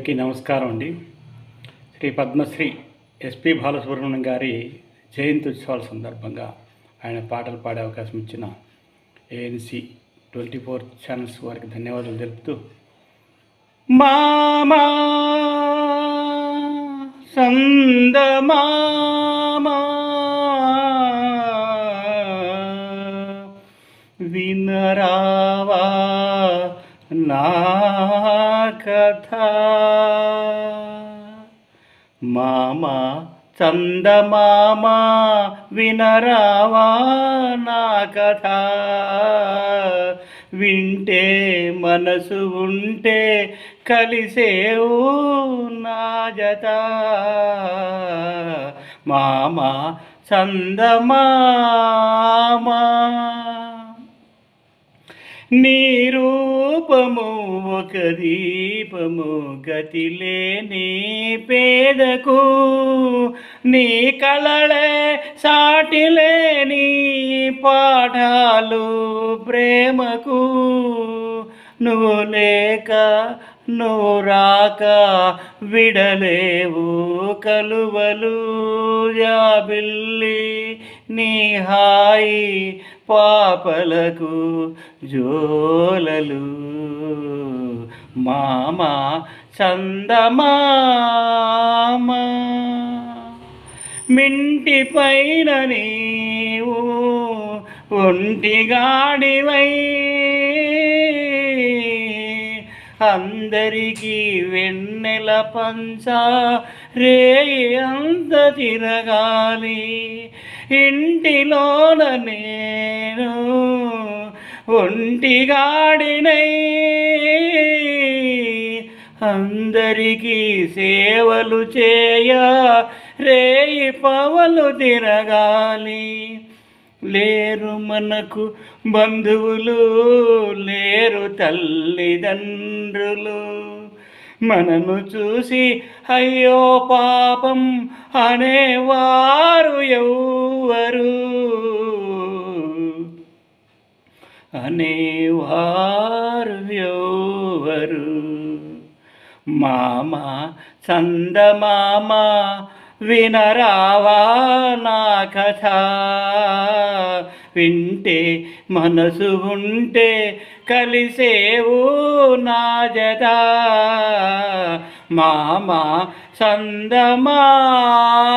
అందరికీ నమస్కారం అండి శ్రీ పద్మశ్రీ ఎస్పి బాలసుబ్రహ్మణ్యం గారి జయంతి ఉత్సవాల సందర్భంగా ఆయన పాటలు పాడే అవకాశం ఇచ్చిన ఏఎన్సి ట్వంటీ ఫోర్ ఛానల్స్ వారికి ధన్యవాదాలు తెలుపుతూ మామా సందమామా వినరావా నా కథ మామా చందమామ వినరావా నా కథ వింటే మనసు ఉంటే కలిసేవు నా జత మామ చందమామా నీ రూపము ఒక దీపము గతిలేని పేదకు నీ కళలే సాటిలేని పాఠాలు ప్రేమకు నువ్వు లేక నువ్వు రాక విడలేవు కలువలు జాబిల్లి నీ హాయి పాపలకు జోలలు మామ చందమామ మింటి పైన నీవు ఒంటిగాడివై అందరికీ వెన్నెల పంచ రేయి అంత తిరగాలి ఇంటిలోన నేను ఒంటిగాడినై అందరికీ సేవలు చేయ రేయి పవలు తిరగాలి లేరు మనకు బంధువులు లేరు తల్లిదండ్రులు మనను చూసి అయ్యో పాపం అనేవారు ఎవ్వరు అనేవారు ఎవ్వరు మామ చందమామ వినరావా నా కథ వింటే మనసు ఉంటే కలిసేవు నా జత మామ చందమామ